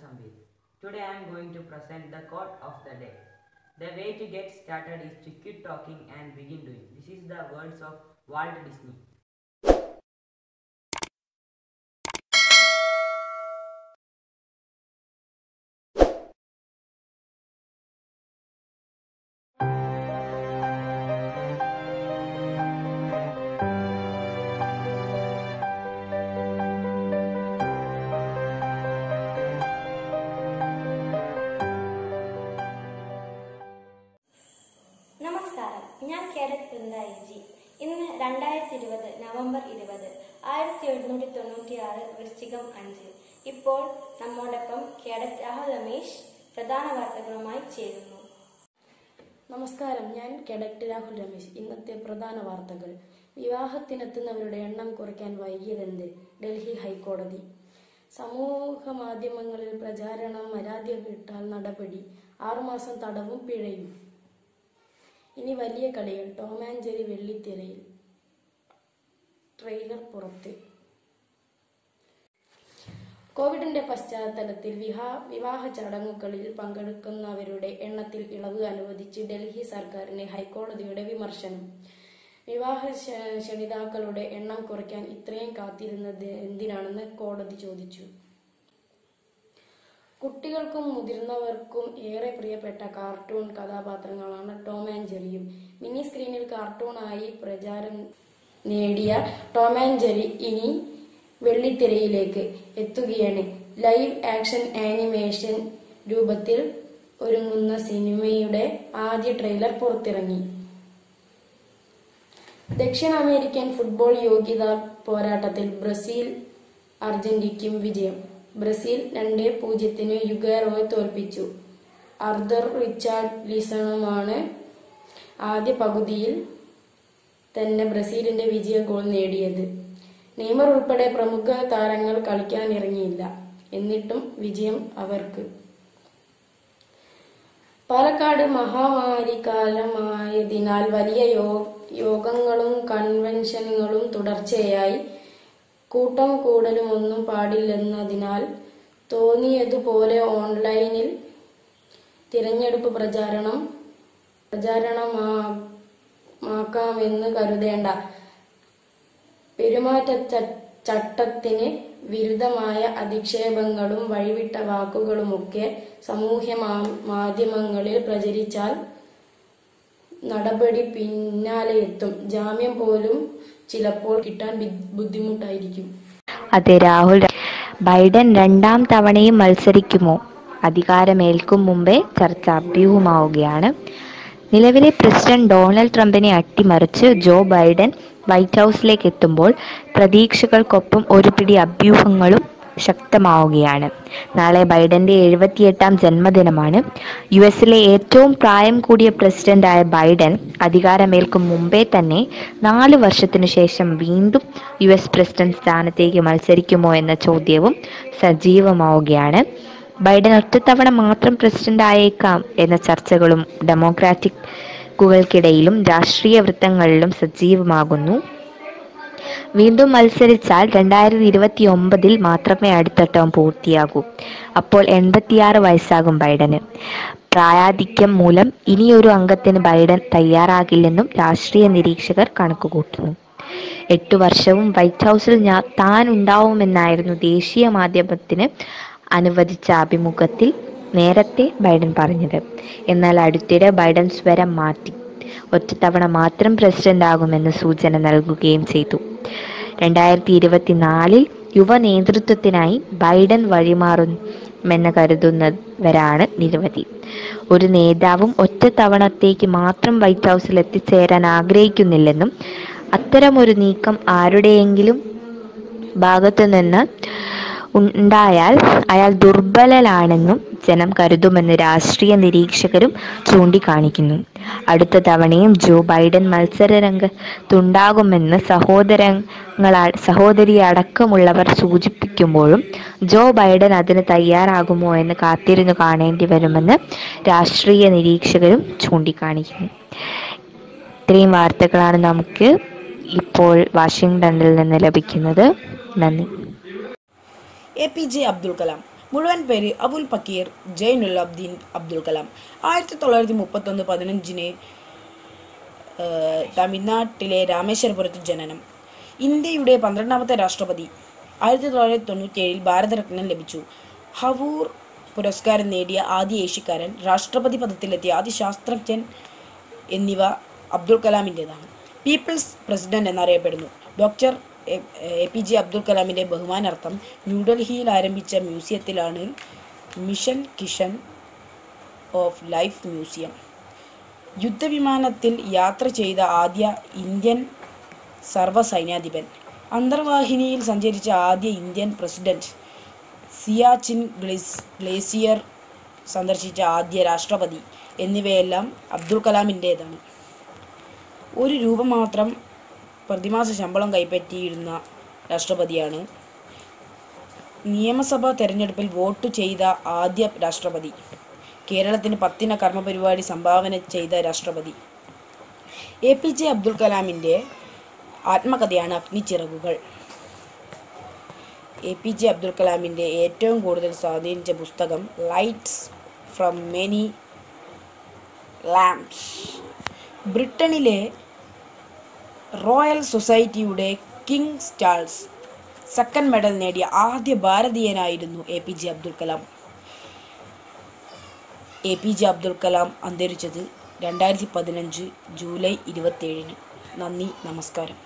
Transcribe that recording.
Sambir. Today I am going to present the quote of the day. The way to get started is to quit talking and begin doing. This is the words of Walt Disney. നമസ്കാരം ഞാൻ cadet Brinda G ഇന്ന് രണ്ടായിരത്തി ഇരുപത് November ഇരുപത് ആയിരത്തി എഴുന്നൂറ്റി തൊണ്ണൂറ്റി ആറ് വൃശ്ചികം അഞ്ച് ഇപ്പോൾ നമ്മോടൊപ്പം കേഡറ്റ് രാഹുൽ രമേശ് പ്രധാന വാർത്തകളുമായി ചേരുന്നു നമസ്കാരം ഞാൻ കെഡക്ട് രാഹുൽ രമേശ് ഇന്നത്തെ പ്രധാന വാർത്തകൾ വിവാഹത്തിനെത്തുന്നവരുടെ എണ്ണം കുറയ്ക്കാൻ വൈകിയതെന്ത് ഡൽഹി ഹൈക്കോടതി സമൂഹ മാധ്യമങ്ങളിൽ പ്രചാരണം പരാതിപ്പെട്ടാൽ നടപടി ആറുമാസം തടവും പിഴയും ഇനി വലിയ കളികൾ ടോം ആൻഡ് ജെറി വെള്ളിത്തിരയിൽ ട്രെയിലർ പുറത്ത് കോവിഡിന്റെ പശ്ചാത്തലത്തിൽ വിവാഹ വിവാഹ ചടങ്ങുകളിൽ പങ്കെടുക്കുന്നവരുടെ എണ്ണത്തിൽ ഇളവ് അനുവദിച്ച് ഡൽഹി സർക്കാരിന് ഹൈക്കോടതിയുടെ വിമർശനം വിവാഹ ക്ഷ- ക്ഷണിതാക്കളുടെ എണ്ണം കുറയ്ക്കാൻ ഇത്രയും കാത്തിരുന്നത് എന്തിനാണെന്ന് കോടതി ചോദിച്ചു കുട്ടികൾക്കും മുതിർന്നവർക്കും ഏറെ പ്രിയപ്പെട്ട കാർട്ടൂൺ കഥാപാത്രങ്ങളാണ് ടോം ആൻഡ് ജെറിയും മിനി സ്ക്രീനിൽ കാർട്ടൂണായി പ്രചാരം നേടിയ ടോം ആൻഡ് ജെറി ഇനി വെള്ളിത്തിരയിലേക്ക് എത്തുകയാണ് ലൈവ് ആക്ഷൻ ആനിമേഷൻ രൂപത്തിൽ ഒരുങ്ങുന്ന സിനിമയുടെ ആദ്യ ട്രെയിലർ പുറത്തിറങ്ങി ദക്ഷിണ അമേരിക്കൻ ഫുട്ബോൾ യോഗ്യതാ പോരാട്ടത്തിൽ ബ്രസീൽ അർജന്റീനയ്ക്കും വിജയം ബ്രസീൽ രണ്ട് പൂജ്യത്തിന് യുഗാറോയെ തോൽപ്പിച്ചു അർദർ റിച്ചാർഡ് ലിസണുമാണ് ആദ്യ പകുതിയിൽ തന്നെ ബ്രസീലിന്റെ വിജയ ഗോൾ നേടിയത് നെയ്മർ ഉൾപ്പെടെ പ്രമുഖ താരങ്ങൾ കളിക്കാനിറങ്ങിയില്ല എന്നിട്ടും വിജയം അവർക്ക് പാലക്കാട് മഹാമാരി കാലമായതിനാൽ വലിയ യോ- യോഗങ്ങളും കൺവെൻഷനുകളും തുടർച്ചയായി കൂട്ടം കൂടലും ഒന്നും പാടില്ലെന്നതിനാൽ തോന്നിയതുപോലെ ഓൺലൈനിൽ തിരഞ്ഞെടുപ്പ് പ്രചാരണം പ്രചാരണമാക്കാമെന്ന് കരുതേണ്ട പെരുമാറ്റ ച- ചട്ടത്തിന് വിരുദ്ധമായ അധിക്ഷേപങ്ങളും വഴിവിട്ട വാക്കുകളുമൊക്കെ സാമൂഹ്യ മാ- മാധ്യമങ്ങളിൽ പ്രചരിച്ചാൽ നടപടി പിന്നാലെയെത്തും ജാമ്യം പോലും ചിലപ്പോൾ കിട്ടാൻ ബി- ബുദ്ധിമുട്ടായിരിക്കും അതെ രാഹുൽ ബൈഡൻ രണ്ടാം തവണയും മത്സരിക്കുമോ അധികാരമേൽക്കും മുമ്പേ ചർച്ച അഭ്യൂഹമാവുകയാണ് നിലവിലെ പ്രസിഡന്റ് ഡൊണാൾഡ് ട്രംപിനെ അട്ടിമറിച്ച് ജോ ബൈഡൻ വൈറ്റ് ഹൗസിലേക്ക് എത്തുമ്പോൾ പ്രതീക്ഷകൾക്കൊപ്പം ഒരു പിടി അഭ്യൂഹങ്ങളും ശക്തമാവുകയാണ് നാളെ ബൈഡന്റെ എഴുപത്തിയെട്ടാം ജന്മദിനമാണ് യു എസിലെ ഏറ്റവും പ്രായം കൂടിയ പ്രസിഡന്റായ ബൈഡൻ അധികാരമേൽക്കും മുമ്പേ തന്നെ നാല് വർഷത്തിനു ശേഷം വീണ്ടും യു എസ് പ്രസിഡന്റ് സ്ഥാനത്തേക്ക് മത്സരിക്കുമോ എന്ന ചോദ്യവും സജീവമാവുകയാണ് ബൈഡൻ ഒറ്റത്തവണ മാത്രം പ്രസിഡന്റ് ആയേക്കാം എന്ന ചർച്ചകളും ഡെമോക്രാറ്റിക്കുകൾക്കിടയിലും രാഷ്ട്രീയ വൃത്തങ്ങളിലും സജീവമാകുന്നു വീണ്ടും മത്സരിച്ചാൽ രണ്ടായിരത്തി ഇരുപത്തി ഒമ്പതിൽ മാത്രമേ അടുത്ത ടേം പൂർത്തിയാകൂ അപ്പോൾ എൺപത്തിയാറ് വയസ്സാകും ബൈഡന് പ്രായാധിക്യം മൂലം ഇനിയൊരു അംഗത്തിന് ബൈഡൻ തയ്യാറാകില്ലെന്നും രാഷ്ട്രീയ നിരീക്ഷകർ കണക്കുകൂട്ടുന്നു എട്ടു വർഷവും വൈറ്റ് ഹൗസിൽ ഞാൻ താൻ ഉണ്ടാവുമെന്നായിരുന്നു ദേശീയ മാധ്യമത്തിന് അനുവദിച്ച അഭിമുഖത്തിൽ നേരത്തെ ബൈഡൻ പറഞ്ഞത് എന്നാൽ അടുത്തിടെ ബൈഡൻ സ്വരം മാറ്റി ഒറ്റത്തവണ മാത്രം പ്രസിഡന്റ് ആകുമെന്ന് സൂചന നൽകുകയും ചെയ്തു രണ്ടായിരത്തി ഇരുപത്തിനാലിൽ യുവ നേതൃത്വത്തിനായി ബൈഡൻ വഴിമാറുമെന്ന് കരുതുന്നവരാണ് നിരവധി ഒരു നേതാവും ഒറ്റത്തവണത്തേക്ക് മാത്രം വൈറ്റ് ഹൗസിൽ എത്തിച്ചേരാൻ ആഗ്രഹിക്കുന്നില്ലെന്നും അത്തരമൊരു നീക്കം ആരുടെയെങ്കിലും ഭാഗത്തു നിന്ന് ഉണ്ടായാൽ അയാൾ ദുർബലനാണെന്നും ജനം കരുതുമെന്ന് രാഷ്ട്രീയ നിരീക്ഷകരും ചൂണ്ടിക്കാണിക്കുന്നു അടുത്ത തവണയും ജോ ബൈഡൻ മത്സര രംഗത്തുണ്ടാകുമെന്ന് സഹോദരങ്ങളാ സഹോദരി അടക്കമുള്ളവർ സൂചിപ്പിക്കുമ്പോഴും ജോ ബൈഡൻ അതിന് തയ്യാറാകുമോ എന്ന് കാത്തിരുന്നു കാണേണ്ടി വരുമെന്ന് രാഷ്ട്രീയ നിരീക്ഷകരും ചൂണ്ടിക്കാണിക്കുന്നു ഇത്രയും വാർത്തകളാണ് നമുക്ക് ഇപ്പോൾ വാഷിങ്ടണിൽ നിന്ന് ലഭിക്കുന്നത് നന്ദി A P J Abdul Kalam മുഴുവൻ പേര് അബുൽ പക്കീർ ജൈനുൽ അബ്ദീൻ അബ്ദുൽ കലാം ആയിരത്തി തൊള്ളായിരത്തി മുപ്പത്തൊന്ന് പതിനഞ്ചിന് ഏഹ്, തമിഴ്നാട്ടിലെ രാമേശ്വരപുരത്ത് ജനനം ഇന്ത്യയുടെ പന്ത്രണ്ടാമത്തെ രാഷ്ട്രപതി ആയിരത്തി തൊള്ളായിരത്തി തൊണ്ണൂറ്റിയേഴിൽ ഭാരതരത്നം ലഭിച്ചു ഹവൂർ പുരസ്കാരം നേടിയ ആദ്യ ഏഷ്യക്കാരൻ രാഷ്ട്രപതി പദത്തിലെത്തിയ ആദ്യ ശാസ്ത്രജ്ഞൻ എന്നിവ അബ്ദുൽ കലാമിൻ്റെതാണ് പീപ്പിൾസ് പ്രസിഡന്റ് എന്നറിയപ്പെടുന്നു doctor A- A P J Abdul കലാമിൻ്റെ ബഹുമാനാർത്ഥം ന്യൂഡൽഹിയിൽ ആരംഭിച്ച മ്യൂസിയത്തിലാണ് മിഷൻ കിഷൻ ഓഫ് ലൈഫ് മ്യൂസിയം യുദ്ധവിമാനത്തിൽ യാത്ര ചെയ്ത ആദ്യ ഇന്ത്യൻ സർവ്വസൈന്യാധിപൻ അന്തർവാഹിനിയിൽ സഞ്ചരിച്ച ആദ്യ ഇന്ത്യൻ പ്രസിഡന്റ് സിയാച്ചിൻ ഗ്ലിസ് ഗ്ലേസിയർ സന്ദർശിച്ച ആദ്യ രാഷ്ട്രപതി എന്നിവയെല്ലാം അബ്ദുൽ കലാമിൻ്റേതാണ് ഒരു രൂപ മാത്രം പ്രതിമാസ ശമ്പളം കൈപ്പറ്റിയിരുന്ന രാഷ്ട്രപതിയാണ് നിയമസഭാ തെരഞ്ഞെടുപ്പിൽ വോട്ട് ചെയ്ത ആദ്യ രാഷ്ട്രപതി കേരളത്തിന് പത്തിന കർമ്മപരിപാടി സംഭാവന ചെയ്ത രാഷ്ട്രപതി എ പി ജെ അബ്ദുൽ കലാമിൻ്റെ ആത്മകഥയാണ് അഗ്നിച്ചിറകുകൾ എ പി ജെ അബ്ദുൽ കലാമിൻ്റെ ഏറ്റവും കൂടുതൽ സ്വാധീനിച്ച പുസ്തകം ലൈറ്റ്സ് ഫ്രം മെനി ലാംപ്സ് ബ്രിട്ടനിലെ റോയൽ സൊസൈറ്റിയുടെ കിങ് ചാൾസ് സെക്കൻഡ് മെഡൽ നേടിയ ആദ്യ ഭാരതീയനായിരുന്നു A P J Abdul Kalam A P J Abdul Kalam അന്തരിച്ചത് രണ്ടായിരത്തി പതിനഞ്ച് ജൂലൈ ഇരുപത്തേഴിന് നന്ദി നമസ്കാരം